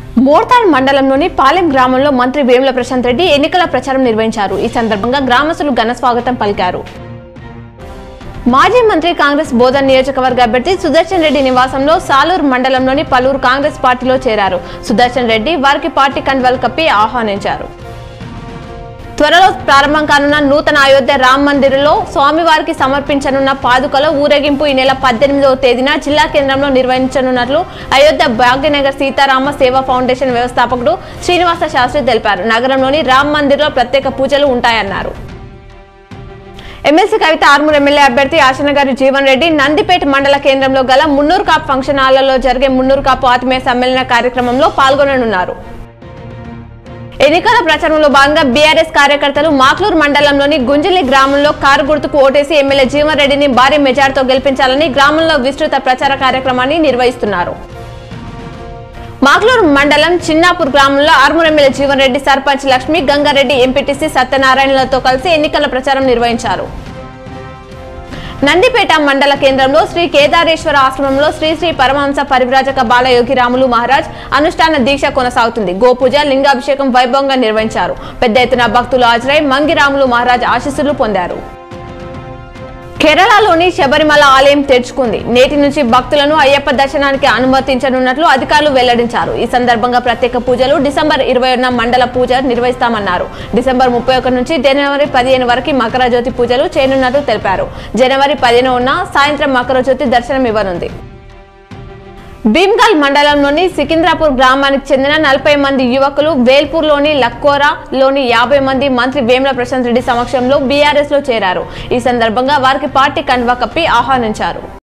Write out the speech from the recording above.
మోర్తాడ్ మండలంలోని పాలెం గ్రామంలో మంత్రి వేముల ప్రశాంత్ రెడ్డి ఎన్నికల ప్రచారం నిర్వహించారు ఈ సందర్భంగా గ్రామస్తులు ఘన స్వాగతం పలికారు మాజీ మంత్రి కాంగ్రెస్ బోధన్ నియోజకవర్గ అభ్యర్థి సుదర్శన్ రెడ్డి నివాసంలో సాలూరు మండలంలోని పలువురు కాంగ్రెస్ పార్టీలో చేరారు సుదర్శన్ రెడ్డి వారికి పార్టీ కండువాలు కప్పి ఆహ్వానించారు త్వరలో ప్రారంభం కానున్న నూతన అయోధ్య రామ్ మందిర్లో స్వామివారికి సమర్పించనున్న పాదుకలో ఊరేగింపు ఈ నెల పద్దెనిమిదవ తేదీన జిల్లా కేంద్రంలో నిర్వహించనున్నట్లు అయోధ్య భాగ్యనగర్ సీతారామ సేవా ఫౌండేషన్ వ్యవస్థాపకుడు శ్రీనివాస శాస్త్రి తెలిపారు నగరంలోని రామ్ మందిర్లో ప్రత్యేక పూజలు ఉంటాయన్నారు ఎమ్మెల్సీ కవిత ఆర్మూర్ ఎమ్మెల్యే అభ్యర్థి ఆశనగారి జీవన్ రెడ్డి నందిపేట మండల కేంద్రంలో గల మున్నూరు కాప్ ఫంక్షన్ హాల్లో జరిగే మున్నూరు కాపు ఆత్మీయ సమ్మేళన కార్యక్రమంలో పాల్గొననున్నారు ఎన్నికల ప్రచారంలో భాగంగా బీఆర్ఎస్ కార్యకర్తలు మాక్లూరు మండలంలోని గుంజిలి గ్రామంలో కారు గుర్తుకు ఓటేసి ఎమ్మెల్యే జీవన్ రెడ్డిని భారీ మెజార్టీతో గెలిపించాలని గ్రామంలో విస్తృత ప్రచార కార్యక్రమాన్ని నిర్వహిస్తున్నారు మాక్లూరు మండలం చిన్నాపూర్ గ్రామంలో ఆర్మూర్ ఎమ్మెల్యే జీవన్ రెడ్డి సర్పంచ్ లక్ష్మి గంగారెడ్డి ఎంపీటీసీ సత్యనారాయణలతో కలిసి ఎన్నికల ప్రచారం నిర్వహించారు నందిపేట మండల కేంద్రంలో శ్రీ కేదారేశ్వర ఆశ్రమంలో శ్రీ శ్రీ పరమహంస పరివ్రాజక బాలయోగి రాములు మహారాజ్ అనుష్ఠాన దీక్ష కొనసాగుతుంది గోపూజ లింగాభిషేకం వైభవంగా నిర్వహించారు పెద్ద ఎత్తున భక్తులు హాజరై మంగిరాములు మహారాజ్ ఆశీస్సులు పొందారు కేరళలోని శబరిమల ఆలయం తెరుచుకుంది నేటి నుంచి భక్తులను అయ్యప్ప దర్శనానికి అనుమతించనున్నట్లు అధికారులు వెల్లడించారు ఈ సందర్భంగా ప్రత్యేక పూజలు డిసెంబర్ ఇరవై మండల పూజ నిర్వహిస్తామన్నారు డిసెంబర్ ముప్పై నుంచి జనవరి పదిహేను వరకు మకర జ్యోతి పూజలు చేయనున్నట్లు తెలిపారు జనవరి పదిహేనున సాయంత్రం మకర జ్యోతి దర్శనం ఇవ్వనుంది భీమ్గల్ మండలంలోని సికింద్రాపూర్ గ్రామానికి చెందిన నలభై మంది యువకులు వేల్పూర్లోని లక్కోరాలోని యాభై మంది మంత్రి వేముల ప్రశాంత్ రెడ్డి సమక్షంలో బీఆర్ఎస్ లో చేరారు ఈ సందర్భంగా వారికి పార్టీ కండువా కప్పి ఆహ్వానించారు